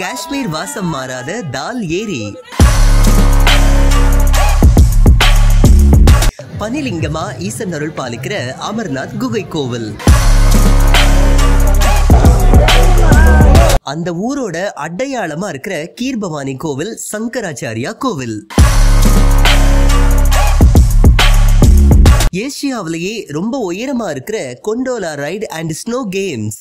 காஷ்மீர் வாசம் மாறாத தால் ஏரி பனிலிங்கமா ஈசன் அருள் பாலிக்கிற அமர்நாத் குகை கோவில் அந்த ஊரோட அடையாளமா இருக்கிற கீர்பவானி கோவில் சங்கராச்சாரியா கோவில் ஏசியாவிலேயே ரொம்ப உயரமா இருக்கிற gondola ride and snow games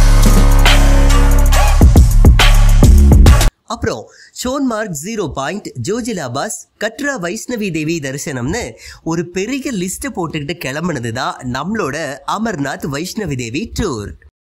அப்புறம் சோன்மார்க் ஜீரோ பாயிண்ட் ஜோஜிலாபாஸ் கட்ரா வைஷ்ணவி தேவி தரிசனம்னு ஒரு பெரிய லிஸ்ட் போட்டுக்கிட்டு கிளம்புனது தான் நம்மளோட அமர்நாத் வைஷ்ணவி தேவி டூர்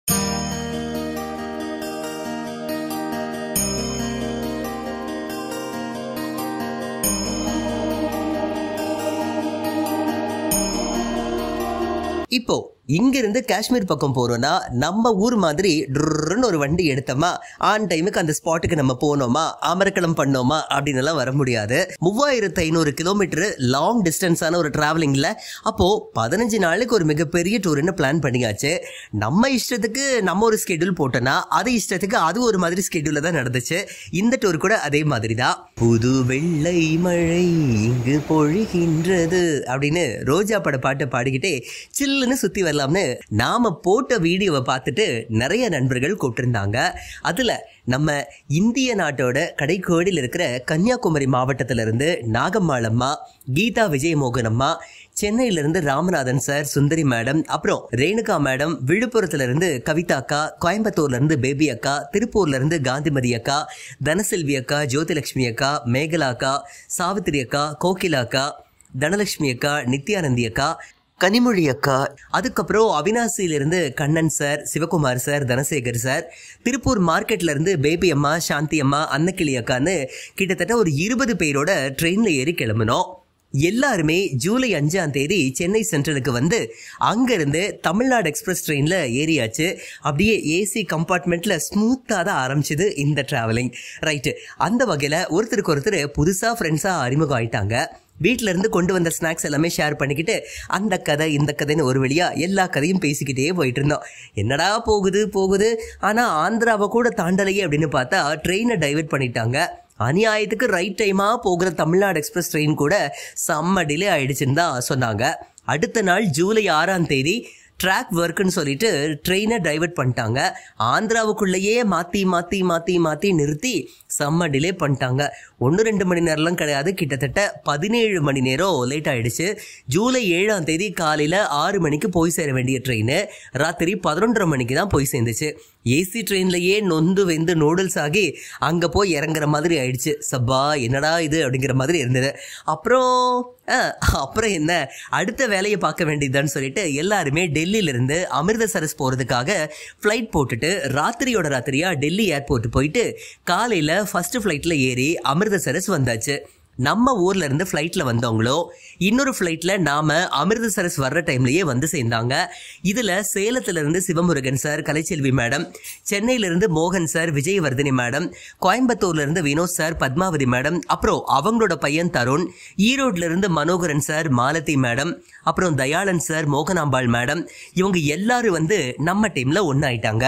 இப்போ இங்க இருந்து காஷ்மீர் பக்கம் போறோம்னா நம்ம ஊர் மாதிரி டுர்ன்னு ஒரு வண்டி எடுத்தோமா ஆன் டைமுக்கு அந்த ஸ்பாட்டுக்கு நம்ம போனோமா அமர்க்களம் பண்ணோமா அப்படின்னு எல்லாம் வர முடியாது மூவாயிரத்து ஐநூறு கிலோமீட்டர் லாங் டிஸ்டன்ஸான ஒரு டிராவலிங்ல அப்போ பதினஞ்சு நாளுக்கு ஒரு மிகப்பெரிய டூர்னு பிளான் பண்ணியாச்சு நம்ம இஷ்டத்துக்கு நம்ம ஒரு ஸ்கெடியூல் போட்டோம்னா அது இஷ்டத்துக்கு அது ஒரு மாதிரி ஸ்கெடியூல்ல தான் நடந்துச்சு இந்த டூர் கூட அதே மாதிரி தான் புது வெள்ளை மழை இங்கு பொழிகின்றது அப்படின்னு ரோஜா பட பாட்டை பாடிக்கிட்டே சில்லுன்னு சுத்தி வரலாம்னு நாம போட்ட வீடியோவை பார்த்துட்டு நிறைய நண்பர்கள் கூப்பிட்டிருந்தாங்க அதுல நம்ம இந்திய நாட்டோட கடைக்கோடியில் இருக்கிற கன்னியாகுமரி மாவட்டத்தில இருந்து நாகம்மாள் அம்மா கீதா விஜயமோகன் அம்மா சென்னையில இருந்து ராமநாதன் சார் சுந்தரி மேடம் அப்புறம் ரேணுகா மேடம் விழுப்புரத்துல இருந்து கவிதா அக்கா கோயம்புத்தூர்ல இருந்து பேபி அக்கா திருப்பூர்ல இருந்து காந்திமதி அக்கா தனசெல்வி அக்கா ஜோதிலட்சுமி அக்கா மேகலா அக்கா சாவித்திரி அக்கா கோகிலா அக்கா தனலட்சுமி அக்கா நித்யானந்தி அக்கா கனிமொழி அக்கா அதுக்கப்புறம் அவினாசியில இருந்து Kannan sir Sivakumar sir Dhanasekar sir Tiruppur மார்க்கெட்ல இருந்து பேபி அம்மா சாந்தி அம்மா அன்னக்கிளி அக்கான்னு கிட்டத்தட்ட ஒரு இருபது பேரோட ட்ரெயின்ல ஏறி கிளம்பினோம் எல்லாருமே ஜூலை அஞ்சாம் தேதி சென்னை சென்ட்ரலுக்கு வந்து அங்கிருந்து தமிழ்நாடு எக்ஸ்பிரஸ் ட்ரெயினில் ஏறியாச்சு அப்படியே ஏசி கம்பார்ட்மெண்ட்டில் ஸ்மூத்தாக தான் ஆரம்பிச்சது இந்த ட்ராவலிங் ரைட்டு அந்த வகையில் ஒருத்தருக்கு ஒருத்தர் புதுசாக ஃப்ரெண்ட்ஸாக அறிமுகம் ஆயிட்டாங்க வீட்ல இருந்து கொண்டு வந்த ஸ்நாக்ஸ் எல்லாமே ஷேர் பண்ணிக்கிட்டு அந்த கதை இந்த கதைன்னு ஒரு வழியா எல்லா கதையும் பேசிக்கிட்டே போயிட்டு இருந்தோம் என்னடா போகுது போகுது ஆனா ஆந்திராவை கூட தாண்டலையே அப்படின்னு பார்த்தா ட்ரெயினை டைவர்ட் பண்ணிட்டாங்க அநியாயத்துக்கு ரைட் டைமா போகிற தமிழ்நாடு எக்ஸ்பிரஸ் ட்ரெயின் கூட செம்ம டிலே ஆயிடுச்சுன்னு தான் சொன்னாங்க அடுத்த நாள் ஜூலை ஆறாம் தேதி ட்ராக் ஒர்க்குன்னு சொல்லிட்டு ட்ரெயினை டைவர்ட் பண்ணிட்டாங்க ஆந்திராவுக்குள்ளேயே மாற்றி மாற்றி மாற்றி மாற்றி நிறுத்தி செம்ம டிலே பண்ணிட்டாங்க ஒன்று ரெண்டு மணி நேரம்லாம் கிடையாது கிட்டத்தட்ட பதினேழு மணி நேரம் லேட் ஆயிடுச்சு ஜூலை ஏழாம் தேதி காலையில் ஆறு மணிக்கு போய் சேர வேண்டிய ட்ரெயின் ராத்திரி பதினொன்றரை மணிக்கு தான் போய் சேர்ந்துச்சு ஏசி ட்ரெயின்லயே நொந்து வெந்து நூடுல்ஸ் ஆகி அங்கே போய் இறங்குற மாதிரி ஆயிடுச்சு சப்பா என்னடா இது அப்படிங்கிற மாதிரி இருந்தது அப்புறம் ஆ, அப்புறம் என்ன அடுத்த வேலையை பார்க்க வேண்டியதுன்னு சொல்லிட்டு எல்லாருமே டெல்லியில இருந்து அமிர்தசரஸ் போறதுக்காக ஃப்ளைட் போட்டுட்டு ராத்திரியோட ராத்திரியா டெல்லி ஏர்போர்ட் போயிட்டு காலையில ஃபர்ஸ்ட் ஃப்ளைட்ல ஏறி அமிர்தசரஸ் வந்தாச்சு நம்ம ஊர்ல இருந்து ஃப்ளைட்ல வந்தவங்களோ இன்னொரு ஃப்ளைட்ல நாம அமிர்தசரஸ் வர்ற டைம்லயே வந்து சேர்ந்தாங்க இதுல சேலத்துல இருந்து சிவமுருகன் சார் கலைச்செல்வி மேடம் சென்னையில இருந்து மோகன் சார் விஜயவர்தினி மேடம் கோயம்புத்தூர்ல இருந்து வினோத் சார் பத்மாவதி மேடம் அப்புறம் அவங்களோட பையன் தருண் ஈரோட்ல இருந்து மனோகரன் சார் மாலதி மேடம் அப்புறம் தயாளன் சார் மோகனாம்பாள் மேடம் இவங்க எல்லாரும் வந்து நம்ம டீம்ல ஒன்னாயிட்டாங்க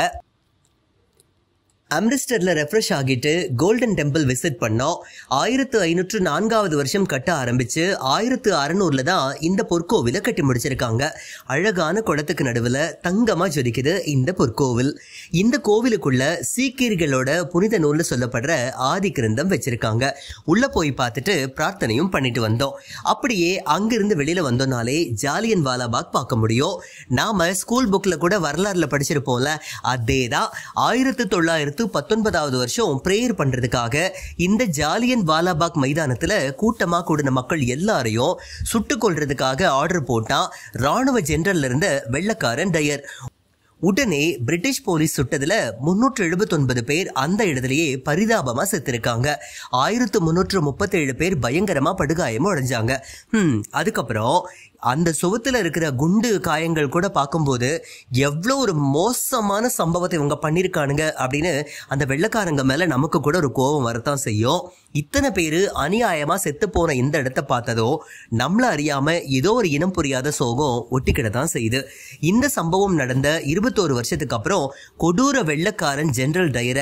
அம்ரிஸ்டர்ல ரெஃப்ரெஷ் ஆகிட்டு கோல்டன் டெம்பிள் விசிட் பண்ணோம் ஆயிரத்து ஐநூற்று நான்காவது வருஷம் கட்ட ஆரம்பிச்சு ஆயிரத்து அறநூறுல தான் இந்த பொற்கோவிலை கட்டி முடிச்சிருக்காங்க அழகான குளத்துக்கு நடுவில் தங்கமா ஜொலிக்குது இந்த பொற்கோவில் இந்த கோவிலுக்குள்ள சீக்கியர்களோட புனித நூல்னு சொல்லப்படுற ஆதி கிரந்தம் வச்சிருக்காங்க உள்ள போய் பார்த்துட்டு பிரார்த்தனையும் பண்ணிட்டு வந்தோம் அப்படியே அங்கிருந்து வெளியில வந்தோம்னாலே ஜாலியன் வாலாபாக் பார்க்க முடியும் நாம ஸ்கூல் புக்ல கூட வரலாறுல படிச்சிருப்போம்ல அதே தான் ஆயிரத்து தொள்ளாயிரத்து பத்தொன்பதாவது வருஷம் ப்ரேயர் பண்றதுக்காக இந்த ஜாலியன் வாலாபாக் மைதானத்துல கூட்டமா கூடின மக்கள் எல்லாரையும் சுட்டுக் கொல்றதுக்காக ஆர்டர் போட்டான் ராணுவ ஜெனரல்ல இருந்த வெள்ளக்காரன் டயர் உடனே பிரிட்டிஷ் போலீஸ் சுட்டதுல முன்னூற்று எழுபத்தொன்பது பேர் அந்த இடத்துலயே பரிதாபமா செத்துருக்காங்க ஆயிரத்து முன்னூற்று முப்பத்தேழு பேர் பயங்கரமா படுகாயமும் அடைஞ்சாங்க ஹம் அதுக்கப்புறம் அந்த சுவத்துல இருக்கிற குண்டு காயங்கள் கூட பார்க்கும்போது எவ்வளோ ஒரு மோசமான சம்பவத்தை இவங்க பண்ணியிருக்கானுங்க அப்படின்னு அந்த வெள்ளக்காரங்க மேல நமக்கு கூட ஒரு கோபம் வரத்தான் செய்யும் இத்தனை பேரு அநியாயமா செத்து போன இந்த இடத்த பார்த்ததோ நம்மள அறியாம ஏதோ ஒரு இனம் புரியாத சோகம் ஒட்டிக்கிட தான் செய்யுது இந்த சம்பவம் நடந்த இருபத்தோரு வருஷத்துக்கு அப்புறம் கொடூர வெள்ளக்காரன் ஜெனரல் டயரை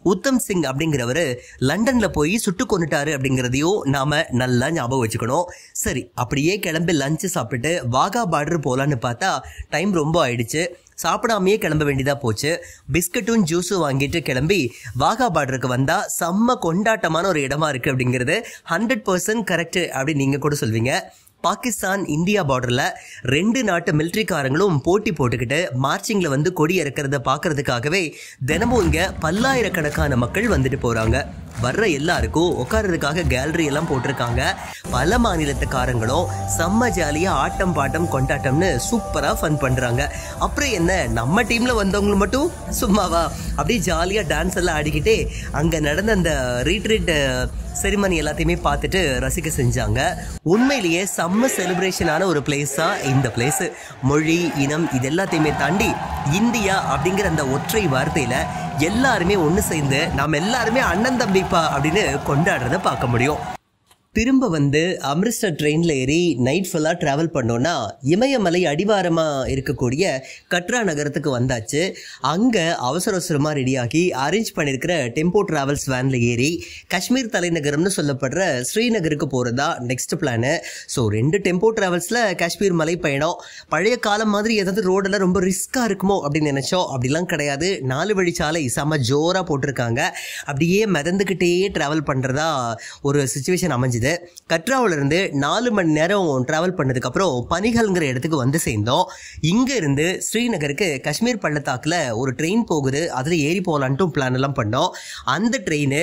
உத்தம் சிங் அப்படிங்கிறவரு லண்டன்ல போய் சுட்டு கொண்டுட்டாரு அப்படிங்கிறதையும் நாம நல்லா ஞாபகம் வச்சுக்கணும் சரி அப்படியே கிளம்பி லஞ்சு சாப்பிட்டுட்டு வாகா பார்டர் போலான்னு பார்த்தா டைம் ரொம்ப ஆயிடுச்சு சாப்பிடாமையே கிளம்ப வேண்டியதா போச்சு பிஸ்கட்டும் ஜூஸும் வாங்கிட்டு கிளம்பி வாகா பார்டருக்கு வந்தா செம்ம கொண்டாட்டமான ஒரு இடமா இருக்கு அப்படிங்கிறது ஹண்ட்ரட் பர்சன்ட் கரெக்ட் அப்படின்னு நீங்க கூட சொல்வீங்க பாகிஸ்தான் இந்தியா பார்டரில் ரெண்டு நாட்டு மிலிட்ரிக்காரங்களும் போட்டி போட்டுக்கிட்டு மார்ச்சிங்கில் வந்து கொடி இறக்கிறத பார்க்கறதுக்காகவே தினமும் இங்கே பல்லாயிரக்கணக்கான மக்கள் வந்துட்டு போகிறாங்க வர்ற எல்லாருக்கும் உட்கார்றதுக்காக கேலரி எல்லாம் போட்டிருக்காங்க பல மாநிலத்துக்காரங்களும் செம்ம ஜாலியாக ஆட்டம் பாட்டம் கொண்டாட்டம்னு சூப்பராக ஃபன் பண்ணுறாங்க அப்புறம் என்ன நம்ம டீமில் வந்தவங்க மட்டும் சும்மாவா அப்படியே ஜாலியாக டான்ஸ் எல்லாம் ஆடிக்கிட்டே அங்கே நடந்த அந்த ரீட்ரீட் செரிமனி எல்லாத்தையுமே பார்த்துட்டு ரசிக்க செஞ்சாங்க உண்மையிலேயே செம்ம செலிப்ரேஷனான ஒரு பிளேஸ் தான் இந்த பிளேஸ் மொழி இனம் இது எல்லாத்தையுமே தாண்டி இந்தியா அப்படிங்கிற அந்த ஒற்றை வார்த்தையில எல்லாருமே ஒன்று சேர்ந்து நாம் எல்லாருமே அண்ணன் தம்பிப்பா அப்படின்னு கொண்டாடுறத பார்க்க முடியும் திரும்ப வந்து அம்ரிஸ்டர் ட்ரெயினில் ஏறி நைட் ஃபுல்லாக ட்ராவல் பண்ணோன்னா இமயமலை அடிவாரமாக இருக்கக்கூடிய கட்ரா நகரத்துக்கு வந்தாச்சு அங்கே அவசர அவசரமாக ரெடியாகி அரேஞ்ச் பண்ணியிருக்கிற டெம்போ ட்ராவல்ஸ் வேனில் ஏறி காஷ்மீர் தலைநகரம்னு சொல்லப்படுற ஸ்ரீநகருக்கு போகிறதா நெக்ஸ்ட் பிளானு ஸோ ரெண்டு டெம்போ ட்ராவல்ஸில் காஷ்மீர் மலை பயணம் பழைய காலம் மாதிரி ஏதாவது ரோடெல்லாம் ரொம்ப ரிஸ்க்காக இருக்குமோ அப்படின்னு நினச்சோம் அப்படிலாம் கிடையாது நாலு வழிச்சாலை செம ஜோராக போட்டிருக்காங்க அப்படியே மிதந்துக்கிட்டே ட்ராவல் பண்ணுறதா ஒரு சுச்சுவேஷன் அமைஞ்சுது கட்ராவுல இருந்து நாலு மணி நேரம் ட்ராவல் பண்ணதுக்கப்புறம் பனிகள்ங்கிற இடத்துக்கு வந்து சேர்ந்தோம் இங்கே இருந்து ஸ்ரீநகருக்கு காஷ்மீர் பள்ளத்தாக்கில் ஒரு ட்ரெயின் போகுது அதில் ஏறி போகலான்ட்டும் பிளான் எல்லாம் பண்ணோம் அந்த ட்ரெயின்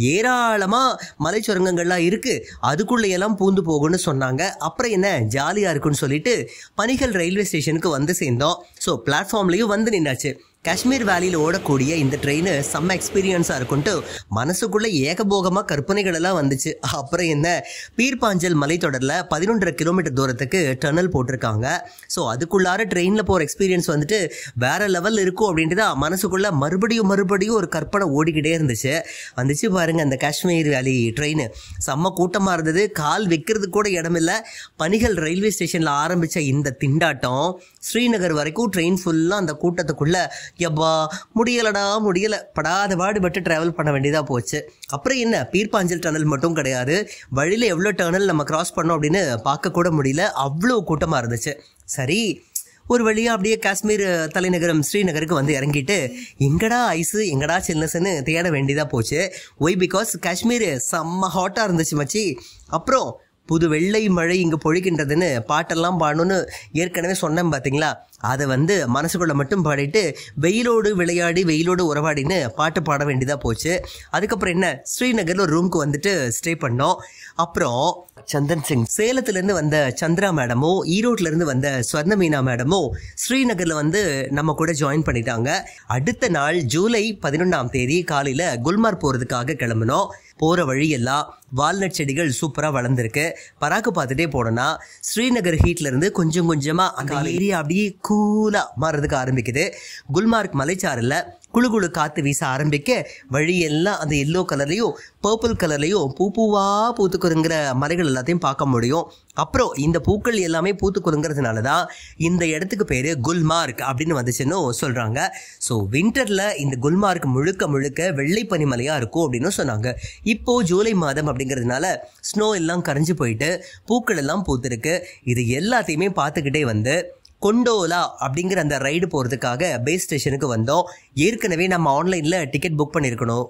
ஏராளமாக மலை சுரங்கங்கள்லாம் இருக்குது அதுக்குள்ளே எல்லாம் பூந்து போகும்னு சொன்னாங்க அப்புறம் என்ன ஜாலியாக இருக்குன்னு சொல்லிட்டு பனிகள் ரயில்வே ஸ்டேஷனுக்கு வந்து சேர்ந்தோம் ஸோ பிளாட்ஃபார்ம்லேயும் வந்து நின்னாச்சு காஷ்மீர் வேலியில் ஓடக்கூடிய இந்த ட்ரெயின் செம்ம எக்ஸ்பீரியன்ஸாக இருக்கும்ட்டு மனசுக்குள்ளே ஏகபோகமாக கற்பனைகள் எல்லாம் வந்துச்சு அப்புறம் என்ன பீர்பாஞ்சல் மலைத்தொடரில் பதினொன்றரை கிலோமீட்டர் தூரத்துக்கு டனல் போட்டிருக்காங்க ஸோ அதுக்குள்ளார ட்ரெயினில் போகிற எக்ஸ்பீரியன்ஸ் வந்துட்டு வேற லெவல் இருக்கும் அப்படின்ட்டு தான் மனசுக்குள்ளே மறுபடியும் மறுபடியும் ஒரு கற்பனை ஓடிக்கிட்டே இருந்துச்சு வந்துச்சு பாருங்க அந்த காஷ்மீர் வேலி ட்ரெயின் செம்ம கூட்டமாக இருந்தது கால் வைக்கிறதுக்கு கூட இடமில்லை பனிகள் ரயில்வே ஸ்டேஷனில் ஆரம்பித்த இந்த திண்டாட்டம் ஸ்ரீநகர் வரைக்கும் ட்ரெயின் ஃபுல்லாக அந்த கூட்டத்துக்குள்ளே எப்பா முடியலடா முடியல படாத பாடுபட்டு ட்ராவல் பண்ண வேண்டியதாக போச்சு அப்புறம் என்ன பீர்பாஞ்சல் டனல் மட்டும் கிடையாது வழியில் எவ்வளோ டனல் நம்ம கிராஸ் பண்ணோம் அப்படின்னு பார்க்க கூட முடியல அவ்வளோ கூட்டமாக இருந்துச்சு சரி ஒரு வழியாக அப்படியே காஷ்மீர் தலைநகரம் ஸ்ரீநகருக்கு வந்து இறங்கிட்டு எங்கடா ஐஸு எங்கடா சில்னஸ்ன்னு தேட வேண்டியதாக போச்சு ஒய் பிகாஸ் காஷ்மீர் செம்ம ஹாட்டாக இருந்துச்சு மச்சி அப்புறம் புது வெள்ளை மழை இங்கே பொழிக்கின்றதுன்னு பாட்டெல்லாம் பாடணும்னு ஏற்கனவே சொன்னேன் பார்த்தீங்களா அதை வந்து மனசுக்குள்ளே மட்டும் பாடிட்டு வெயிலோடு விளையாடி வெயிலோடு உறவாடின்னு பாட்டு பாட வேண்டியதாக போச்சு அதுக்கப்புறம் என்ன ஸ்ரீநகரில் ஒரு ரூமுக்கு வந்துட்டு ஸ்டே பண்ணோம் அப்புறம் சந்தன் சிங் சேலத்துலேருந்து வந்த சந்திரா மேடமும் ஈரோட்லேருந்து வந்த ஸ்வர்ண மீனா மேடமும் ஸ்ரீநகரில் வந்து நம்ம கூட ஜாயின் பண்ணிட்டாங்க அடுத்த நாள் ஜூலை பதினொன்றாம் தேதி காலையில் குல்மார்க் போகிறதுக்காக கிளம்பினோம் போகிற வழியெல்லாம் வால்நட் செடிகள் சூப்பராக வளர்ந்துருக்கு பராக்கு பார்த்துட்டே போனோன்னா ஸ்ரீநகர் ஹீட்ல இருந்து கொஞ்சம் கொஞ்சமாக அந்த ஏரியா அப்படியே கூலாக மாறுறதுக்கு ஆரம்பிக்குது குல்மார்க் மலைச்சாரலில் குளு குளு காற்று வீச ஆரம்பிக்க வழியெல்லாம் அந்த எல்லோ கலர்லையும் பர்பிள் கலர்லையும் பூ பூவா பூத்துக்குருங்கிற மலைகள் எல்லாத்தையும் பார்க்க முடியும் அப்புறம் இந்த பூக்கள் எல்லாமே பூத்துக்குருங்கிறதுனால தான் இந்த இடத்துக்கு பேர் குல்மார்க் அப்படின்னு வந்துச்சுன்னு சொல்கிறாங்க ஸோ வின்டரில் இந்த குல்மார்க் முழுக்க முழுக்க வெள்ளை பனிமலையாக இருக்கும் அப்படின்னு சொன்னாங்க இப்போ ஜூலை மாதம் அப்படிங்கிறதுனால ஸ்னோ எல்லாம் கரைஞ்சு போயிட்டு பூக்கள் எல்லாம் பூத்திருக்கு இது எல்லாத்தையுமே பார்த்துக்கிட்டே வந்து கொண்டோலா அப்படிங்கிற அந்த ரைடு போகிறதுக்காக பேஸ் ஸ்டேஷனுக்கு வந்தோம் ஏற்கனவே நம்ம ஆன்லைனில் டிக்கெட் புக் பண்ணியிருக்கணும்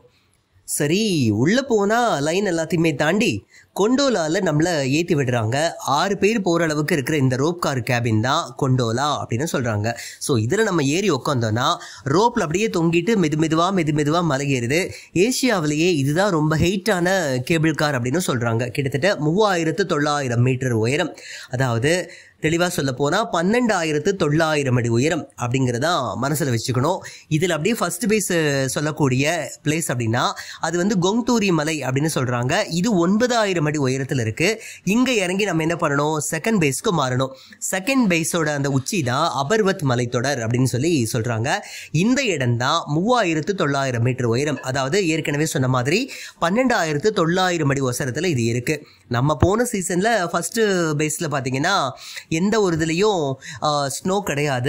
சரி உள்ளே போனால் லைன் எல்லாத்தையுமே தாண்டி கொண்டோலாவில் நம்மளை ஏற்றி விடுறாங்க ஆறு பேர் போகிற அளவுக்கு இருக்கிற இந்த ரோப் கார் கேபின் தான் கொண்டோலா அப்படின்னு சொல்கிறாங்க ஸோ இதில் நம்ம ஏறி உட்காந்தோன்னா ரோப்பில் அப்படியே தொங்கிட்டு மெது மெதுவாக மெது மெதுவாக மலை ஏறுது ஏசியாவிலேயே இதுதான் ரொம்ப ஹெயிட்டான கேபிள் கார் அப்படின்னு சொல்கிறாங்க கிட்டத்தட்ட மூவாயிரத்து தொள்ளாயிரம் மீட்டர் உயரம் அதாவது தெளிவாக சொல்ல போனால் பன்னெண்டாயிரத்து தொள்ளாயிரம் அடி உயரம் அப்படிங்கிறதா மனசில் வச்சுக்கணும் இதில் அப்படியே ஃபர்ஸ்ட் பேஸ் சொல்லக்கூடிய பிளேஸ் அப்படின்னா அது வந்து கொங்தூரி மலை அப்படின்னு சொல்கிறாங்க இது ஒன்பதாயிரம் அடி உயரத்தில் இருக்குது இங்கே இறங்கி நம்ம என்ன பண்ணணும் செகண்ட் பேஸ்க்கு மாறணும் செகண்ட் பேஸோட அந்த உச்சி தான் அபர்வத் மலைத்தொடர் அப்படின்னு சொல்லி சொல்கிறாங்க இந்த இடம் தான் மூவாயிரத்து தொள்ளாயிரம் மீட்டர் உயரம் அதாவது ஏற்கனவே சொன்ன மாதிரி பன்னெண்டாயிரத்து தொள்ளாயிரம் அடி உசரத்தில் இது இருக்குது நம்ம போன சீசனில் ஃபஸ்ட்டு பேஸில் பார்த்தீங்கன்னா எந்த ஒரு இதுலேயும் ஸ்னோ கிடையாது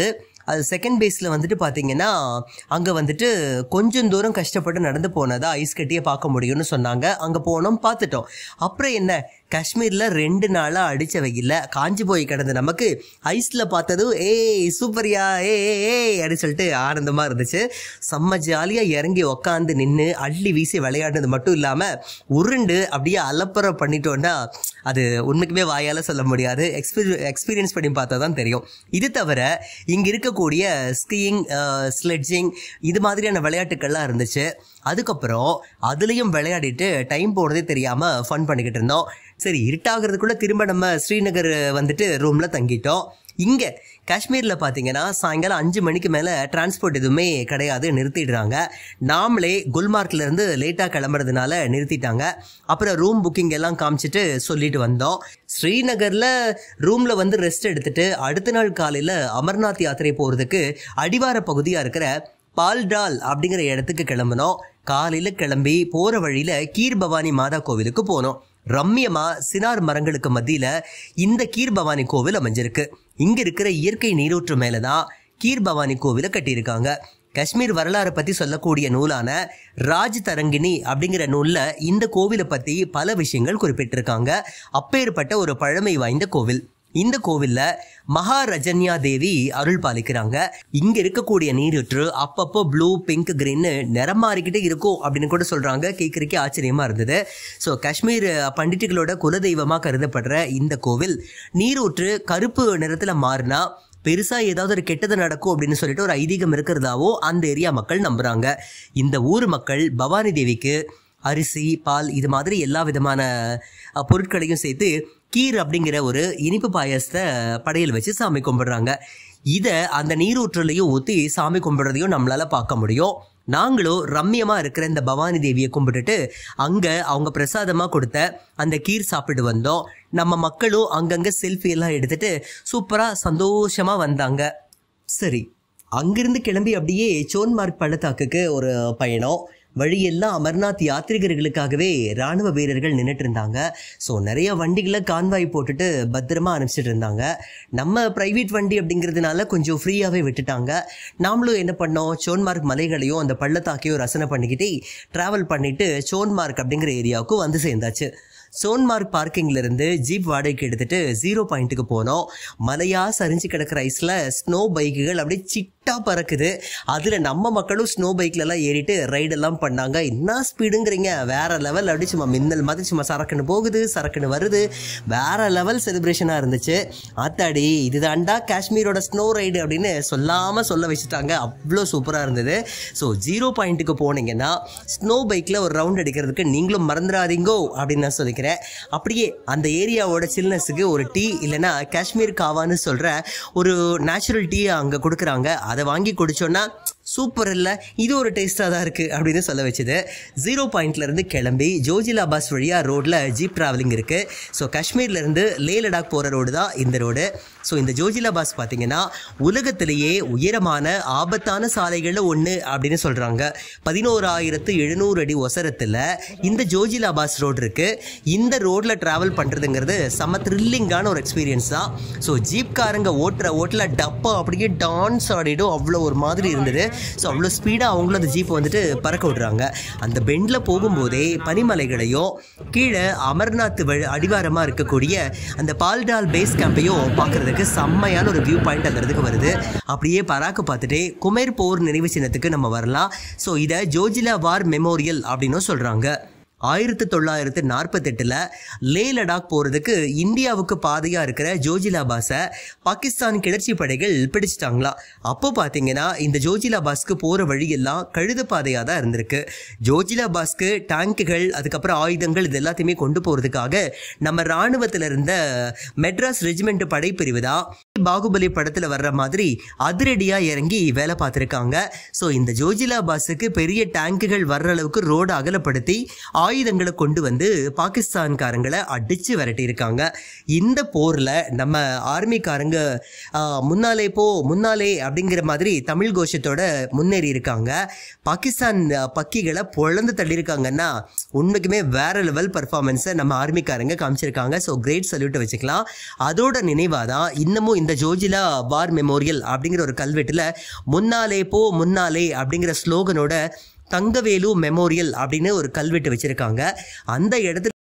அது செகண்ட் பேஸில் வந்துட்டு பார்த்தீங்கன்னா அங்கே வந்துட்டு கொஞ்சம் தூரம் கஷ்டப்பட்டு நடந்து போனதா ஐஸ் கட்டியை பார்க்க முடியும்னு சொன்னாங்க அங்கே போனோம் பார்த்துட்டோம் அப்புறம் என்ன காஷ்மீரில் ரெண்டு நாளாக அடித்த வெயில்ல காஞ்சி போய் கிடந்த நமக்கு ஐஸில் பார்த்ததும் ஏய் சூப்பரியா ஏ ஏ அப்படின்னு சொல்லிட்டு ஆனந்தமாக இருந்துச்சு செம்ம ஜாலியாக இறங்கி உக்காந்து நின்று அள்ளி வீசி விளையாடுனது மட்டும் இல்லாமல் உருண்டு அப்படியே அலப்பறை பண்ணிட்டோன்னா அது உண்மைக்குமே வாயால் சொல்ல முடியாது எக்ஸ்பீரி எக்ஸ்பீரியன்ஸ் பண்ணி பார்த்தா தான் தெரியும் இது தவிர இங்கே இருக்கக்கூடிய ஸ்கீயிங் ஸ்லெட்ஜிங் இது மாதிரியான விளையாட்டுக்கள்லாம் இருந்துச்சு அதுக்கப்புறம் அதுலேயும் விளையாடிட்டு டைம் போனதே தெரியாமல் ஃபன் பண்ணிக்கிட்டு இருந்தோம் சரி இருட்டாகிறதுக்குள்ளே திரும்ப நம்ம ஸ்ரீநகர் வந்துட்டு ரூமில் தங்கிட்டோம் இங்கே காஷ்மீரில் பார்த்தீங்கன்னா சாயங்காலம் அஞ்சு மணிக்கு மேலே டிரான்ஸ்போர்ட் எதுவுமே கிடையாது நிறுத்திடுறாங்க நாமளே குல்மார்க்ல இருந்து லேட்டாக கிளம்புறதுனால நிறுத்திட்டாங்க அப்புறம் ரூம் புக்கிங் எல்லாம் காமிச்சிட்டு சொல்லிட்டு வந்தோம் ஸ்ரீநகரில் ரூமில் வந்து ரெஸ்ட் எடுத்துட்டு அடுத்த நாள் காலையில் அமர்நாத் யாத்திரை போகிறதுக்கு அடிவார பகுதியாக இருக்கிற பால்டால் அப்படிங்கிற இடத்துக்கு கிளம்பினோம் காலையில் கிளம்பி போகிற வழியில் கீர் பவானி மாதா கோவிலுக்கு போனோம் ரம்மியமா சினார் மரங்களுக்கு மத்தியில இந்த கீர் பவானி கோவில் அமைஞ்சிருக்கு இங்க இருக்கிற இயற்கை நீரூற்று மேலதான் கீர் பவானி கோவிலை கட்டியிருக்காங்க காஷ்மீர் வரலாறை பத்தி சொல்லக்கூடிய நூலான ராஜ் தரங்கினி அப்படிங்கிற நூல்ல இந்த கோவிலை பத்தி பல விஷயங்கள் குறிப்பிட்டிருக்காங்க அப்பேற்பட்ட ஒரு பழமை வாய்ந்த கோவில் இந்த கோவில்ல மகாரஜன்யா தேவி அருள் பாலிக்கிறாங்க இங்க இருக்கக்கூடிய நீரூற்று அப்பப்போ ப்ளூ பிங்க் கிரீன்னு நிறம் மாறிக்கிட்டே இருக்கும் அப்படின்னு கூட சொல்றாங்க கேட்கறதுக்கே ஆச்சரியமா இருந்தது ஸோ காஷ்மீர் பண்டிட்டுகளோட குலதெய்வமா கருதப்படுற இந்த கோவில் நீரூற்று கருப்பு நிறத்துல மாறினா பெருசா ஏதாவது ஒரு கெட்டது நடக்கும் அப்படின்னு சொல்லிட்டு ஒரு ஐதீகம் இருக்கிறதாவோ அந்த ஏரியா மக்கள் நம்புறாங்க இந்த ஊர் மக்கள் பவானி தேவிக்கு அரிசி பால் இது மாதிரி எல்லா விதமான அஹ், பொருட்களையும் சேர்த்து கீர் அப்படிங்கிற ஒரு இனிப்பு பாயசத்தை படையல் வச்சு சாமி கும்பிடுறாங்க இதை அந்த நீரூற்றுலையும் ஊற்றி சாமி கும்பிடுறதையும் நம்மளால பார்க்க முடியும் நாங்களும் ரம்மியமா இருக்கிற இந்த பவானி தேவியை கும்பிட்டுட்டு அங்க அவங்க பிரசாதமா கொடுத்த அந்த கீர் சாப்பிட்டு வந்தோம் நம்ம மக்களும் அங்கங்க செல்ஃபி எல்லாம் எடுத்துட்டு சூப்பரா சந்தோஷமா வந்தாங்க சரி அங்கிருந்து கிளம்பி அப்படியே சோன்மார்க் பள்ளத்தாக்குக்கு ஒரு பயணம் வழியெல்லாம் அமர்நாத் யாத்ரிகர்களுக்காகவே ராணுவ வீரர்கள் நின்றுட்டு இருந்தாங்க ஸோ நிறைய வண்டிகளை கான்வாய் போட்டுட்டு பத்திரமா அனுப்பிச்சிட்டு இருந்தாங்க நம்ம பிரைவேட் வண்டி அப்படிங்கிறதுனால கொஞ்சம் ஃப்ரீயாகவே விட்டுட்டாங்க நாமளும் என்ன பண்ணோம் சோன்மார்க் மலைகளையும் அந்த பள்ளத்தாக்கையும் ரசனை பண்ணிக்கிட்டே ட்ராவல் பண்ணிட்டு சோன்மார்க் அப்படிங்கிற ஏரியாவுக்கு வந்து சேர்ந்தாச்சு சோன்மார்க் பார்க்கிங்ல இருந்து ஜீப் வாடகைக்கு எடுத்துட்டு ஜீரோ பாயிண்ட்டுக்கு போனோம் மலையா சரிஞ்சு கிடக்கிற ஐஸ்ல ஸ்னோ பைக்குகள் அப்படியே சிட்டா பறக்குது அதுல நம்ம மக்களும் ஸ்னோ பைக்ல எல்லாம் ஏறிட்டு ரைடு எல்லாம் பண்ணாங்க என்ன ஸ்பீடுங்கிறீங்க வேற லெவல் அப்படி சும்மா மின்னல் மாதிரி சும்மா சரக்குன்னு போகுது சரக்குன்னு வருது வேற லெவல் செலிப்ரேஷனா இருந்துச்சு ஆத்தாடி இதுதான்டா காஷ்மீரோட ஸ்னோ ரைடு அப்படின்னு சொல்லாம சொல்ல வச்சுட்டாங்க அவ்வளோ சூப்பரா இருந்தது ஸோ ஜீரோ பாயிண்ட்டுக்கு போனீங்கன்னா ஸ்னோ பைக்ல ஒரு ரவுண்ட் அடிக்கிறதுக்கு நீங்களும் மறந்துடாதீங்கோ அப்படின்னு நான் சொல்லிக்கிறேன் அப்படியே அந்த ஏரியாவோட சில்னஸுக்கு ஒரு டீ இல்லைன்னா காஷ்மீர் காவான்னு சொல்ற ஒரு நேச்சுரல் டீ அங்கே கொடுக்குறாங்க அதை வாங்கி குடிச்சோன்னா சூப்பர் இல்லை இது ஒரு டேஸ்ட்டாக தான் இருக்குது அப்படின்னு சொல்ல வச்சுது ஜீரோ பாயிண்ட்ல இருந்து கிளம்பி ஜோஜிலா பஸ் வழியாக ரோட்டில் ஜீப் ட்ராவலிங் இருக்குது ஸோ காஷ்மீர்ல இருந்து லே லடாக் போகிற ரோடு தான் இந்த ரோடு ஸோ இந்த ஜோஜிலா பாஸ் பார்த்தீங்கன்னா உலகத்திலேயே உயரமான ஆபத்தான சாலைகளில் ஒன்று அப்படின்னு சொல்கிறாங்க பதினோராயிரத்து எழுநூறு அடி ஒசரத்தில் இந்த ஜோஜிலா பாஸ் ரோடு இருக்குது இந்த ரோட்டில் ட்ராவல் பண்ணுறதுங்கிறது செம்ம த்ரில்லிங்கான ஒரு எக்ஸ்பீரியன்ஸ் தான் ஸோ ஜீப்காரங்க ஓட்டுற ஓட்டில் டப்பா அப்படியே டான்ஸ் ஆடிடும் அவ்வளோ ஒரு மாதிரி இருந்தது ஸோ அவ்வளோ ஸ்பீடாக அவங்களும் அந்த ஜீப்பை வந்துட்டு பறக்க விடுறாங்க அந்த பெண்டில் போகும்போதே பனிமலைகளையும் கீழே அமர்நாத் வழி அடிவாரமாக இருக்கக்கூடிய அந்த பால்டால் பேஸ் கேம்பையும் பார்க்கறதுக்கு செம்மையான ஒரு வியூ பாயிண்ட் அந்த இடத்துக்கு வருது அப்படியே பராக்கு பார்த்துட்டே குமேர் போர் நினைவு சின்னத்துக்கு நம்ம வரலாம் ஸோ இதை ஜோஜிலா வார் மெமோரியல் அப்படின்னும் சொல்கிறாங்க ஆயிரத்தி தொள்ளாயிரத்து நாற்பத்தெட்டில் லே லடாக் போகிறதுக்கு இந்தியாவுக்கு பாதையாக இருக்கிற ஜோஜிலா பாஸை பாகிஸ்தான் கிளர்ச்சி படைகள் பிடிச்சிட்டாங்களாம் அப்போ பார்த்தீங்கன்னா இந்த ஜோஜிலா பாஸ்க்கு போகிற வழியெல்லாம் கழுத பாதையாக தான் இருந்திருக்கு ஜோஜிலா பாஸ்க்கு டேங்குகள் அதுக்கப்புறம் ஆயுதங்கள் இது எல்லாத்தையுமே கொண்டு போகிறதுக்காக நம்ம இராணுவத்தில் இருந்த மெட்ராஸ் ரெஜிமெண்ட் படைப்பிரிவு தான் பாகுபலி படத்தில் வர்ற மாதிரி அதிரடியாக இறங்கி வேலை பார்த்துருக்காங்க ஸோ இந்த ஜோஜிலா பாஸுக்கு பெரிய டேங்குகள் வர்ற அளவுக்கு ரோடு அகலப்படுத்தி ஆயுதங்களை கொண்டு வந்து பாகிஸ்தான்காரங்களை அடித்து விரட்டியிருக்காங்க இந்த போரில் நம்ம ஆர்மிக்காரங்க ஆ, முன்னாலே போ முன்னாலே அப்படிங்கிற மாதிரி தமிழ் கோஷத்தோட முன்னேறி இருக்காங்க பாகிஸ்தான் ஆ, பக்கிகளை பொழந்து தள்ளியிருக்காங்கன்னா உண்மைக்குமே வேற லெவல் பர்ஃபார்மன்ஸை நம்ம ஆர்மிக்காரங்க காமிச்சிருக்காங்க ஸோ கிரேட் சல்யூட்டை வச்சுக்கலாம் அதோட நினைவாக தான் இன்னமும் இந்த இந்த ஜோஜிலா வார் மெமோரியல் அப்படிங்கிற ஒரு கல்வெட்டில் முன்னாலே போ முன்னாலே அப்படிங்கிற ஸ்லோகனோட தங்கவேலு மெமோரியல் அப்படின்னு ஒரு கல்வெட்டு வச்சிருக்காங்க அந்த இடத்துல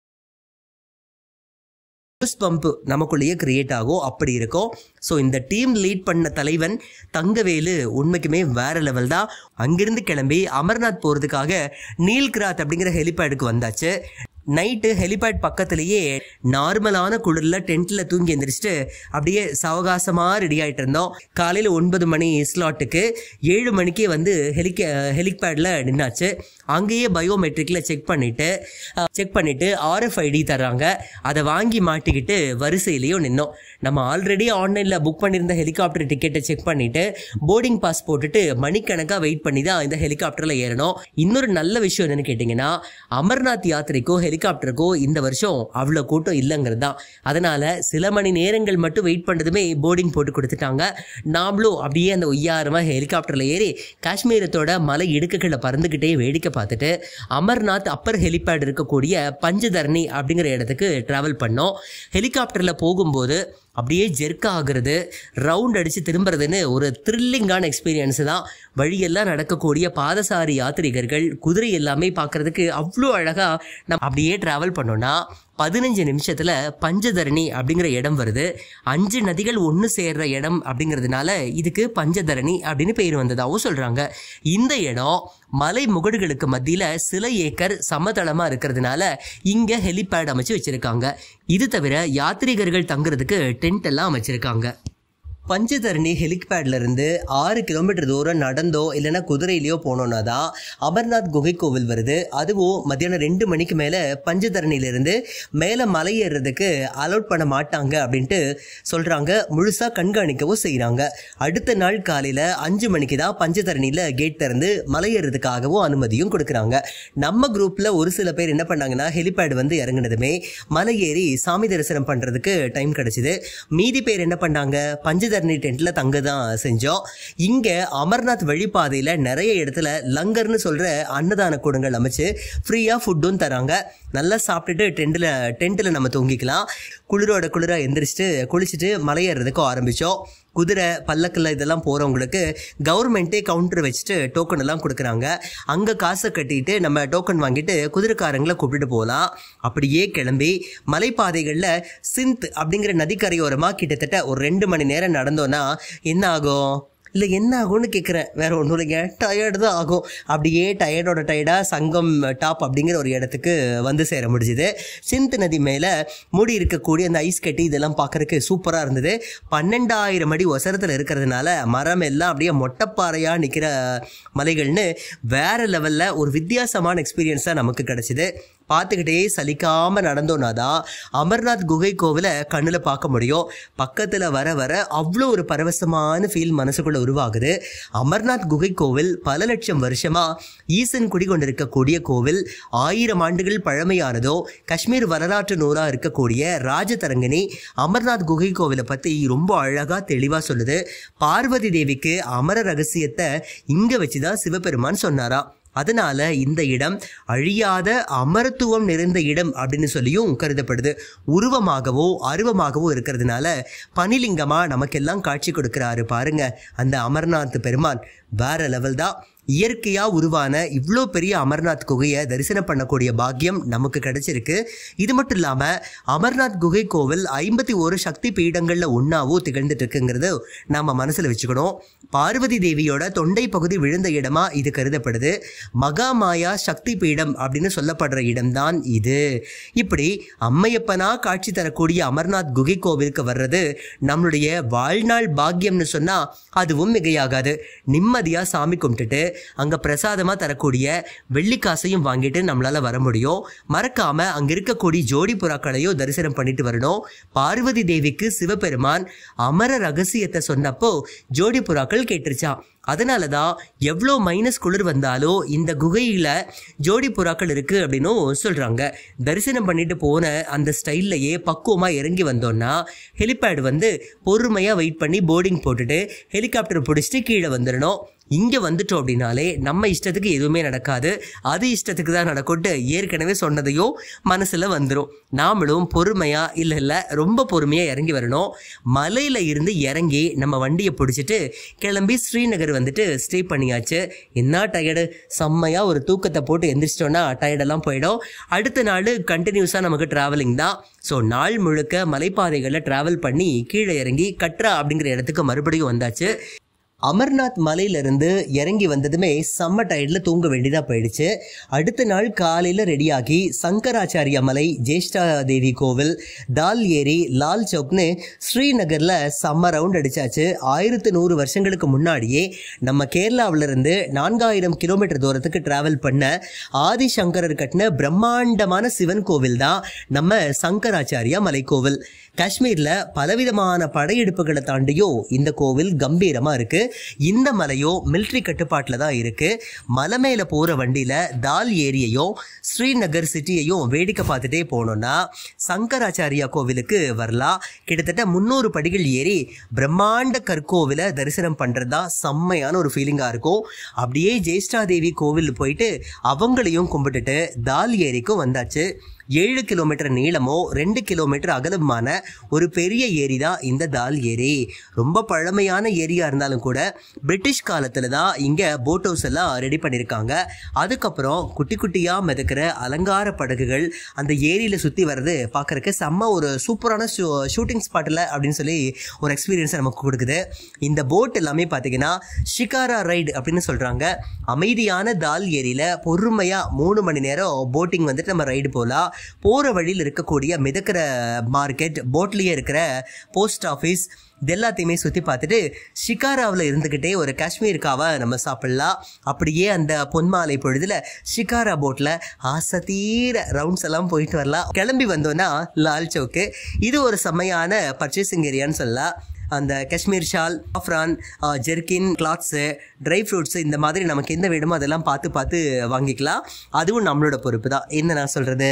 நியூஸ் பம்ப் நமக்குள்ளேயே கிரியேட் ஆகும் அப்படி இருக்கும் ஸோ இந்த டீம் லீட் பண்ண தலைவன் தங்கவேலு உண்மைக்குமே வேற லெவல் தான் அங்கிருந்து கிளம்பி அமர்நாத் போகிறதுக்காக நீல்கிராத் அப்படிங்கிற ஹெலிபேடுக்கு வந்தாச்சு நைட்டு ஹெலிபேட் பக்கத்துலேயே நார்மலான குளிரில் டென்ட்டில் தூங்கி எந்திரிச்சிட்டு அப்படியே சவகாசமாக ரெடி ஆகிட்டு இருந்தோம் காலையில் ஒன்பது மணி ஸ்லாட்டுக்கு ஏழு மணிக்கே வந்து ஹெலிக ஹெலிபேடில் நின்னாச்சு அங்கேயே பயோமெட்ரிக்கில் செக் பண்ணிவிட்டு செக் பண்ணிவிட்டு ஆர்எஃப்ஐடி தர்றாங்க அதை வாங்கி மாட்டிக்கிட்டு வரிசையிலையும் நின்னோம் நம்ம ஆல்ரெடி ஆன்லைனில் புக் பண்ணியிருந்த ஹெலிகாப்டர் டிக்கெட்டை செக் பண்ணிவிட்டு போர்டிங் பாஸ் போட்டுட்டு மணிக்கணக்காக வெயிட் பண்ணி தான் இந்த ஹெலிகாப்டரில் ஏறணும் இன்னொரு நல்ல விஷயம் என்னன்னு கேட்டிங்கன்னா அமர்நாத் யாத்திரைக்கோ ஹெலிகாப்டருக்கோ இந்த வருஷம் அவ்வளோ கூட்டம் இல்லைங்கிறது தான் அதனால் சில மணி நேரங்கள் மட்டும் வெயிட் பண்ணுறதுமே போர்டிங் போட்டு கொடுத்துட்டாங்க நாமளும் அப்படியே அந்த ஒய்யாரமாக ஹெலிகாப்டரில் ஏறி காஷ்மீரத்தோட மலை இடுக்குகளை பறந்துக்கிட்டே வேடிக்கை பார்த்துட்டு அமர்நாத் அப்பர் ஹெலிபேட் இருக்கக்கூடிய பஞ்சதர்ணி அப்படிங்கிற இடத்துக்கு ட்ராவல் பண்ணோம் ஹெலிகாப்டரில் போகும்போது அப்படியே ஜெர்க் ஆகுறது ரவுண்ட் அடித்து திரும்புறதுன்னு ஒரு த்ரில்லிங்கான எக்ஸ்பீரியன்ஸ் தான் வழியெல்லாம் நடக்கக்கூடிய பாதசாரி யாத்ரீகர்கள் குதிரை எல்லாமே பார்க்கறதுக்கு அவ்வளோ அழகாக நம்ம அப்படியே ட்ராவல் பண்ணோன்னா பதினஞ்சு நிமிஷத்தில் பஞ்சதரணி அப்படிங்கிற இடம் வருது அஞ்சு நதிகள் ஒன்று சேர்ற இடம் அப்படிங்கிறதுனால இதுக்கு பஞ்சதரணி அப்படின்னு பேர் வந்ததாகவும் சொல்கிறாங்க இந்த இடம் மலை முகடுகளுக்கு மத்தியில் சில ஏக்கர் சமதளமாக இருக்கிறதுனால இங்கே ஹெலிபேட் அமைச்சு வச்சுருக்காங்க இது தவிர யாத்ரீகர்கள் தங்குறதுக்கு டென்ட் எல்லாம் அமைச்சிருக்காங்க பஞ்சதரணி ஹெலிபேட்ல இருந்து ஆறு கிலோமீட்டர் தூரம் நடந்தோ இல்லைன்னா குதிரையிலையோ போனோம்னா தான் அமர்நாத் குகை கோவில் வருது அதுவும் மத்தியானம் ரெண்டு மணிக்கு மேலே பஞ்சதரணியிலிருந்து மேலே மலை ஏறுறதுக்கு அலோட் பண்ண மாட்டாங்க அப்படின்ட்டு சொல்கிறாங்க முழுசாக கண்காணிக்கவும் செய்கிறாங்க அடுத்த நாள் காலையில் அஞ்சு மணிக்கு தான் பஞ்சதரணியில் கேட் திறந்து மலை ஏறுறதுக்காகவும் அனுமதியும் கொடுக்குறாங்க நம்ம குரூப்பில் ஒரு சில பேர் என்ன பண்ணாங்கன்னா ஹெலிபேட் வந்து இறங்குனதுமே மலை ஏறி சாமி தரிசனம் பண்ணுறதுக்கு டைம் கிடச்சிது மீதி பேர் என்ன பண்ணாங்க பஞ்சதரணி டென்ட்டில் தங்க தான் செஞ்சோம் இங்கே அமர்நாத் வழிபாதையில் நிறைய இடத்துல லங்கர்னு சொல்கிற அன்னதான கூடங்கள் அமைச்சு ஃப்ரீயாக ஃபுட்டும் தராங்க நல்லா சாப்பிட்டுட்டு டென்ட்டில் டென்ட்டில் நம்ம தூங்கிக்கலாம் குளிரோட குளிராக எந்திரிச்சிட்டு குளிச்சுட்டு மலையேறதுக்கும் ஆரம்பித்தோம் குதிரை பல்லக்கில் இதெல்லாம் போகிறவங்களுக்கு கவர்மெண்ட்டே கவுண்டர் வச்சுட்டு டோக்கன் எல்லாம் கொடுக்குறாங்க அங்கே காசை கட்டிட்டு நம்ம டோக்கன் வாங்கிட்டு குதிரைக்காரங்களை கூப்பிட்டு போகலாம் அப்படியே கிளம்பி மலைப்பாதைகளில் சிந்த் அப்படிங்கிற நதிக்கரையோரமாக கிட்டத்தட்ட ஒரு ரெண்டு மணி நேரம் நடந்தோன்னா என்ன ஆகும் இல்லை என்ன ஆகும்னு கேட்குறேன் வேற ஒன்றும் இல்லைங்க டயர்டு தான் ஆகும் அப்படியே டயர்டோட டயர்டாக சங்கம் டாப் அப்படிங்கிற ஒரு இடத்துக்கு வந்து சேர முடிஞ்சுது சிந்த் நதி மேலே மூடி இருக்கக்கூடிய அந்த ஐஸ் கட்டி இதெல்லாம் பார்க்கறதுக்கு சூப்பராக இருந்தது பன்னெண்டாயிரம் அடி ஒசரத்தில் இருக்கிறதுனால மரம் எல்லாம் அப்படியே மொட்டைப்பாறையாக நிற்கிற மலைகள்னு வேற லெவலில் ஒரு வித்தியாசமான எக்ஸ்பீரியன்ஸ் தான் நமக்கு கிடச்சிது பார்த்துக்கிட்டே சலிக்காம நடந்தோன்னா தான் அமர்நாத் குகை கோவிலை கண்ணில் பார்க்க முடியும் பக்கத்தில் வர வர அவ்வளோ ஒரு பரவசமான ஃபீல் மனசுக்குள்ள உருவாகுது அமர்நாத் குகை கோவில் பல லட்சம் வருஷமா ஈசன் குடிகொண்டிருக்கக்கூடிய கோவில் ஆயிரம் ஆண்டுகள் பழமையானதோ காஷ்மீர் வரலாற்று நூறாக இருக்கக்கூடிய ராஜதரங்கினி அமர்நாத் குகை கோவிலை பற்றி ரொம்ப அழகாக தெளிவாக சொல்லுது பார்வதி தேவிக்கு அமர ரகசியத்தை இங்கே வச்சு தான் சிவபெருமான் சொன்னாராம் அதனால இந்த இடம் அழியாத அமரத்துவம் நிறைந்த இடம் அப்படின்னு சொல்லியும் கருதப்படுது உருவமாகவோ அருவமாகவோ இருக்கிறதுனால பனிலிங்கமா நமக்கெல்லாம் காட்சி கொடுக்கிறாரு பாருங்க அந்த அமர்நாத் பெருமான் வேற லெவல் தான் இயற்கையாக உருவான இவ்வளோ பெரிய அமர்நாத் குகையை தரிசனம் பண்ணக்கூடிய பாக்கியம் நமக்கு கிடைச்சிருக்கு இது மட்டும் இல்லாமல் அமர்நாத் குகை கோவில் ஐம்பத்தி ஒரு சக்தி பீடங்களில் ஒன்றாவோ திகழ்ந்துட்டு இருக்குங்கிறது நம்ம மனசில் வச்சுக்கணும் பார்வதி தேவியோட தொண்டை பகுதி விழுந்த இடமா இது கருதப்படுது மகாமாயா சக்தி பீடம் அப்படின்னு சொல்லப்படுற இடம்தான் இது இப்படி அம்மையப்பனா காட்சி தரக்கூடிய அமர்நாத் குகை கோவிலுக்கு வர்றது நம்மளுடைய வாழ்நாள் பாக்கியம்னு சொன்னால் அதுவும் மிகையாகாது நிம்மதியாக சாமி கும்பிட்டுட்டு அங்கே பிரசாதமாக தரக்கூடிய வெள்ளிக்காசையும் வாங்கிட்டு நம்மளால் வர முடியும் மறக்காமல் அங்கே இருக்கக்கூடிய ஜோடி புறாக்களையும் தரிசனம் பண்ணிட்டு வரணும் பார்வதி தேவிக்கு சிவபெருமான் அமர ரகசியத்தை சொன்னப்போ ஜோடி புறாக்கள் கேட்டுருச்சான் அதனால தான் எவ்வளோ மைனஸ் குளிர் வந்தாலும் இந்த குகையில் ஜோடி புறாக்கள் இருக்குது அப்படின்னும் சொல்கிறாங்க தரிசனம் பண்ணிட்டு போன அந்த ஸ்டைல்லையே பக்குவமாக இறங்கி வந்தோன்னா ஹெலிபேட் வந்து பொறுமையாக வெயிட் பண்ணி போர்டிங் போட்டுட்டு ஹெலிகாப்டர் பிடிச்சிட்டு கீழே வந்துடணும் இங்கே வந்துட்டோம் அப்படின்னாலே நம்ம இஷ்டத்துக்கு எதுவுமே நடக்காது அது இஷ்டத்துக்கு தான் நடக்கும்ட்டு ஏற்கனவே சொன்னதையும் மனசில் வந்துடும் நாமளும் பொறுமையாக இல்லை இல்லை ரொம்ப பொறுமையாக இறங்கி வரணும் மலையில் இருந்து இறங்கி நம்ம வண்டியை பிடிச்சிட்டு கிளம்பி ஸ்ரீநகர் வந்துட்டு ஸ்டே பண்ணியாச்சு என்ன டயர்டு செம்மையாக ஒரு தூக்கத்தை போட்டு எந்திரிச்சிட்டோன்னா டயர்டெல்லாம் போயிடும் அடுத்த நாள் கண்டினியூஸாக நமக்கு ட்ராவலிங் தான் ஸோ நாள் முழுக்க மலைப்பாதைகளில் ட்ராவல் பண்ணி கீழே இறங்கி கட்ரா அப்படிங்கிற இடத்துக்கு மறுபடியும் வந்தாச்சு அமர்நாத் மலையிலிருந்து இறங்கி வந்ததுமே செம்ம டயர்டில் தூங்க வேண்டியதாக போயிடுச்சு அடுத்த நாள் காலையில் ரெடியாகி சங்கராச்சாரியா மலை ஜேஷ்டா தேவி கோவில் தால் ஏரி லால் சௌக்னு ஸ்ரீநகரில் செம்ம ரவுண்ட் அடிச்சாச்சு ஆயிரத்து நூறு வருஷங்களுக்கு முன்னாடியே நம்ம கேரளாவிலிருந்து நான்காயிரம் கிலோமீட்டர் தூரத்துக்கு டிராவல் பண்ண ஆதிசங்கரர் கட்டின பிரம்மாண்டமான சிவன் கோவில் தான் நம்ம சங்கராச்சாரியா மலை கோவில் காஷ்மீரில் பலவிதமான படையெடுப்புகளை தாண்டியும் இந்த கோவில் கம்பீரமாக இருக்கு இந்த மலையும் மிலிட்ரி கட்டுப்பாட்டில் தான் இருக்கு மலை மேலே போகிற வண்டியில் தால் ஏரியையும் ஸ்ரீநகர் சிட்டியையும் வேடிக்கை பார்த்துட்டே போனோம்னா சங்கராச்சாரியா கோவிலுக்கு வரலாம் கிட்டத்தட்ட முந்நூறு படிகள் ஏறி பிரம்மாண்ட கற்கோவிலை தரிசனம் பண்ணுறது தான் செம்மையான ஒரு ஃபீலிங்காக இருக்கும் அப்படியே ஜேஷ்டாதேவி கோவில் போயிட்டு அவங்களையும் கும்பிட்டுட்டு தால் ஏரிக்கும் வந்தாச்சு ஏழு கிலோமீட்டர் நீளமோ ரெண்டு கிலோமீட்டர் அகலமான ஒரு பெரிய ஏரி தான் இந்த தால் ஏரி ரொம்ப பழமையான ஏரியா இருந்தாலும் கூட பிரிட்டிஷ் காலத்தில் தான் இங்கே போட் ஹவுஸ் எல்லாம் ரெடி பண்ணியிருக்காங்க அதுக்கப்புறம் குட்டி குட்டியாக மிதக்கிற அலங்கார படகுகள் அந்த ஏரியில் சுற்றி வர்றது பார்க்கறக்கு செம்ம ஒரு சூப்பரான ஷூ ஷூட்டிங் ஸ்பாட்டில் அப்படின்னு சொல்லி ஒரு எக்ஸ்பீரியன்ஸை நமக்கு கொடுக்குது இந்த போட் எல்லாமே பார்த்தீங்கன்னா ஷிகாரா ரைடு அப்படின்னு சொல்கிறாங்க அமைதியான தால் ஏரியில் பொறுமையாக மூணு மணி நேரம் போட்டிங் வந்துட்டு நம்ம ரைடு போகலாம் போகிற வழியில் இருக்கக்கூடிய மிதக்கிற மார்க்கெட் போட்லேயே இருக்கிற போஸ்ட் ஆஃபீஸ் இது எல்லாத்தையுமே சுற்றி பார்த்துட்டு ஷிகாராவில் இருந்துக்கிட்டே ஒரு காஷ்மீர் காவை நம்ம சாப்பிட்லாம் அப்படியே அந்த பொன்மாலை பொழுதுல ஷிகாரா போட்டில் ஆசை தீர ரவுண்ட்ஸ் எல்லாம் போயிட்டு வரலாம் கிளம்பி வந்தோன்னா லால் சவுக்கு இது ஒரு செம்மையான பர்ச்சேசிங் ஏரியான்னு சொல்லலாம் அந்த Kashmir shawl saffron jerkin clothes dry fruits இந்த மாதிரி நமக்கு என்ன வேணுமோ அதெல்லாம் பார்த்து பார்த்து வாங்கிக்கலாம் அதுவும் நம்மளோட பொறுப்பு தான் என்ன நான் சொல்கிறது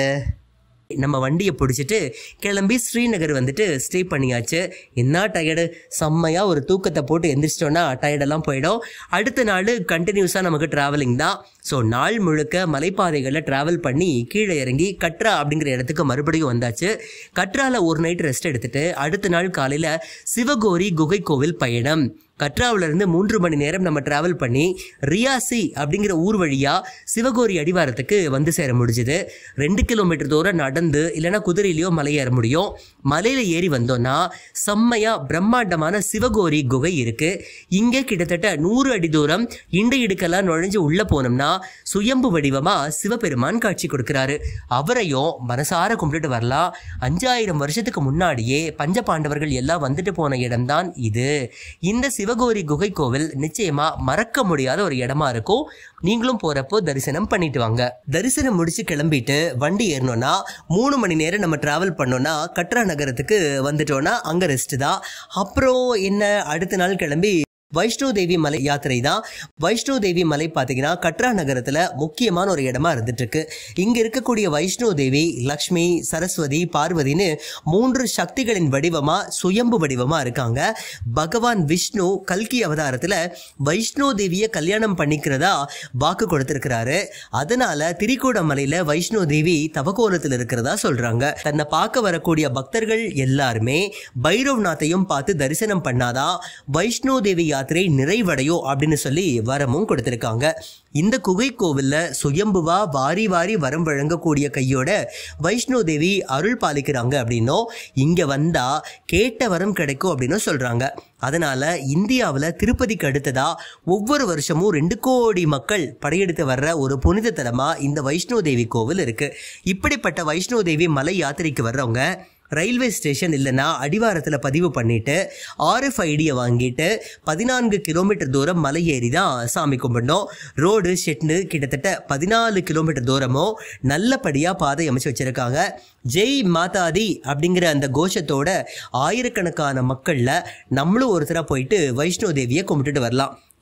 நம்ம வண்டியை பிடிச்சிட்டு கிளம்பி ஸ்ரீநகர் வந்துட்டு ஸ்டே பண்ணியாச்சு என்ன டயர்டு செம்மையாக ஒரு தூக்கத்தை போட்டு எந்திரிச்சிட்டோன்னா டயர்டெல்லாம் போயிடும் அடுத்த நாள் கண்டினியூஸாக நமக்கு ட்ராவலிங் தான் ஸோ நாள் முழுக்க மலைப்பாதைகளில் ட்ராவல் பண்ணி கீழே இறங்கி கட்ரா அப்படிங்கிற இடத்துக்கு மறுபடியும் வந்தாச்சு கட்ராவில் ஒரு நைட் ரெஸ்ட் எடுத்துட்டு அடுத்த நாள் காலையில் சிவகோரி குகை கோவில் பயணம் கட்ராவுல இருந்து மூன்று மணி நேரம் நம்ம டிராவல் பண்ணி ரியாசி அப்படிங்கிற ஊர் வழியா சிவகோரி அடிவாரத்துக்கு வந்து சேர முடிஞ்சுது ரெண்டு கிலோமீட்டர் தூரம் நடந்து இல்லைன்னா குதிரையிலையோ மலை ஏற முடியும் மலையில ஏறி வந்தோம்னா செம்மையா பிரம்மாண்டமான சிவகோரி குகை இருக்கு இங்கே கிட்டத்தட்ட நூறு அடி தூரம் இண்டு இடுக்கெல்லாம் நுழைஞ்சு உள்ள போனோம்னா சுயம்பு வடிவமா சிவபெருமான் காட்சி கொடுக்கிறாரு அவரையும் மனசார கும்பிட்டுட்டு வரலாம் அஞ்சாயிரம் வருஷத்துக்கு முன்னாடியே பஞ்ச பாண்டவர்கள் எல்லாம் வந்துட்டு போன இடம்தான் இது இந்த சிவகோரி குகை கோவில் நிச்சயமா மறக்க முடியாத ஒரு இடமா இருக்கும் நீங்களும் போறப்போ தரிசனம் பண்ணிட்டு வாங்க தரிசனம் முடிச்சு கிளம்பிட்டு வண்டி ஏறணும்னா மூணு மணி நேரம் நம்ம டிராவல் பண்ணோம்னா கட்ரா நகரத்துக்கு வந்துட்டோம்னா அங்க ரெஸ்ட் தான் அப்புறம் என்ன அடுத்த நாள் கிளம்பி வைஷ்ணோ தேவி மலை யாத்திரை தான் வைஷ்ணோ தேவி மலை பார்த்தீங்கன்னா கட்ரா நகரத்தில் முக்கியமான ஒரு இடமா இருந்துட்டு இருக்கு இங்க இருக்கக்கூடிய வைஷ்ணோ தேவி லக்ஷ்மி சரஸ்வதி பார்வதின்னு மூன்று சக்திகளின் வடிவமா சுயம்பு வடிவமா இருக்காங்க பகவான் விஷ்ணு கல்கி அவதாரத்தில் வைஷ்ணோ தேவியை கல்யாணம் பண்ணிக்கிறதா வாக்கு கொடுத்திருக்கிறாரு அதனால திரிகூட மலையில வைஷ்ணோ தேவி தவகோலத்தில் இருக்கிறதா சொல்றாங்க தன்னை பார்க்க வரக்கூடிய பக்தர்கள் எல்லாருமே பைரவ்நாத்தையும் பார்த்து தரிசனம் பண்ணாதான் வைஷ்ணோ தேவி யாத்திரை நிறைவடையும் அப்படின்னு சொல்லி வரமும் கொடுத்திருக்காங்க இந்த குகை கோவில்ல சுயம்புவா வாரி வாரி வரம் வழங்கக்கூடிய கையோட வைஷ்ணோ தேவி அருள் பாலிக்கிறாங்க அப்படின்னும் இங்க வந்தா கேட்ட வரம் கிடைக்கும் அப்படின்னு சொல்றாங்க அதனால இந்தியாவில் திருப்பதிக்கு அடுத்ததா ஒவ்வொரு வருஷமும் ரெண்டு கோடி மக்கள் படையெடுத்து வர்ற ஒரு புனித தலமா இந்த வைஷ்ணோ தேவி கோவில் இருக்கு இப்படிப்பட்ட வைஷ்ணோ தேவி மலை யாத்திரைக்கு வர்றவங்க ரயில்வே ஸ்டேஷன் இல்லைன்னா அடிவாரத்தில் பதிவு பண்ணிட்டு ஆர்எஃப்ஐடியை வாங்கிட்டு பதினான்கு கிலோமீட்டர் தூரம் மலை ஏறி தான் சாமி கும்பிடணும் ரோடு ஷெட்னு கிட்டத்தட்ட பதினாலு கிலோமீட்டர் தூரமோ நல்லபடியாக பாதை அமைச்சு வச்சிருக்காங்க ஜெய் மாதாதி அப்படிங்கிற அந்த கோஷத்தோட ஆயிரக்கணக்கான மக்களில் நம்மளும் ஒருத்தராக போயிட்டு வைஷ்ணோ தேவியை கும்பிட்டுட்டு வரலாம்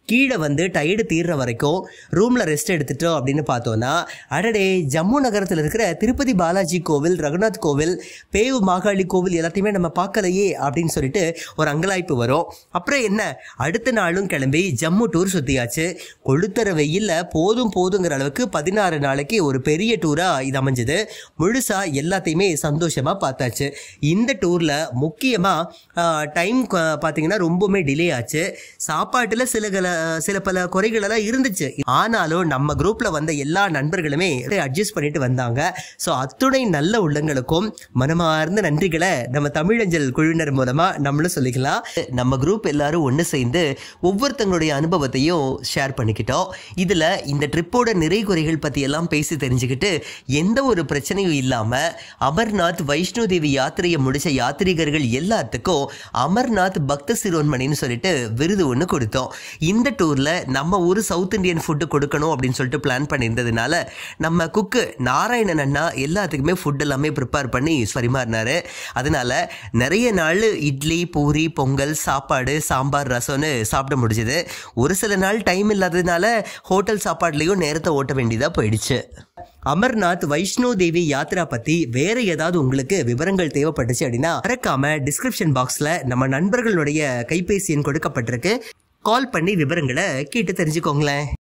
கீழே வந்து டயர்டு தீர்ற வரைக்கும் ரூமில் ரெஸ்ட் எடுத்துட்டோம் அப்படின்னு பார்த்தோன்னா அடடே ஜம்மு நகரத்தில் இருக்கிற திருப்பதி பாலாஜி கோவில் ரகுநாத் கோவில் பேவு மாகாளி கோவில் எல்லாத்தையுமே நம்ம பார்க்கலையே அப்படின்னு சொல்லிட்டு ஒரு அங்கலாய்ப்பு வரும் அப்புறம் என்ன அடுத்த நாளும் கிளம்பி ஜம்மு டூர் சுற்றியாச்சு கொளுத்தர வெயில்ல போதும் போதுங்கிற அளவுக்கு பதினாறு நாளைக்கு ஒரு பெரிய டூராக இது அமைஞ்சது முழுசாக எல்லாத்தையுமே சந்தோஷமாக பார்த்தாச்சு இந்த டூரில் முக்கியமாக டைம் பார்த்தீங்கன்னா ரொம்பவுமே டிலே ஆச்சு சாப்பாட்டில் சில கல- சில பல குறைகள் எல்லாம் இருந்துச்சு ஆனாலும் நம்ம குரூப்ல வந்த எல்லா நண்பர்களுமே அட்ஜஸ்ட் பண்ணிட்டு வந்தாங்க ஸோ அத்துணை நல்ல உள்ளங்களுக்கும் மனமார்ந்த நன்றிகளை நம்ம தமிழஞ்சல் குழுவினர் மூலமா நம்மளும் சொல்லிக்கலாம் நம்ம குரூப் எல்லாரும் ஒன்று சேர்ந்து ஒவ்வொருத்தங்களுடைய அனுபவத்தையும் ஷேர் பண்ணிக்கிட்டோம் இதுல இந்த ட்ரிப்போட நிறை குறைகள் பத்தி எல்லாம் பேசி தெரிஞ்சுக்கிட்டு எந்த ஒரு பிரச்சனையும் இல்லாம அமர்நாத் வைஷ்ணோ தேவி யாத்திரையை முடிச்ச யாத்ரீகர்கள் எல்லாத்துக்கும் அமர்நாத் பக்த சிரோன்மணின்னு சொல்லிட்டு விருது ஒன்று கொடுத்தோம் இந்த டூர்ல நம்ம ஊர் சவுத் இந்தியன் ஃபுட்டு கொடுக்கணும் அப்படின்னு சொல்லிட்டு பிளான் பண்ணியிருந்ததுனால நம்ம குக்கு நாராயணன் அண்ணா எல்லாத்துக்குமே ஃபுட் எல்லாமே ப்ரிப்பேர் பண்ணி பரிமாறினாரு அதனால நிறைய நாள் இட்லி பூரி பொங்கல் சாப்பாடு சாம்பார் ரசம்னு சாப்பிட முடிஞ்சது ஒரு சில நாள் டைம் இல்லாததுனால ஹோட்டல் சாப்பாடுலேயும் நேரத்தை ஓட்ட வேண்டியதாக போயிடுச்சு அமர்நாத் வைஷ்ணோ தேவி யாத்ரா பத்தி வேற ஏதாவது உங்களுக்கு விவரங்கள் தேவைப்பட்டுச்சு அப்படின்னா மறக்காம டிஸ்கிரிப்ஷன் பாக்ஸ்ல நம்ம நண்பர்களுடைய கைபேசி எண் கொடுக்கப்பட்டிருக்கு கால் பண்ணி விவரங்களை கேட்டு தெரிஞ்சுக்கோங்களேன்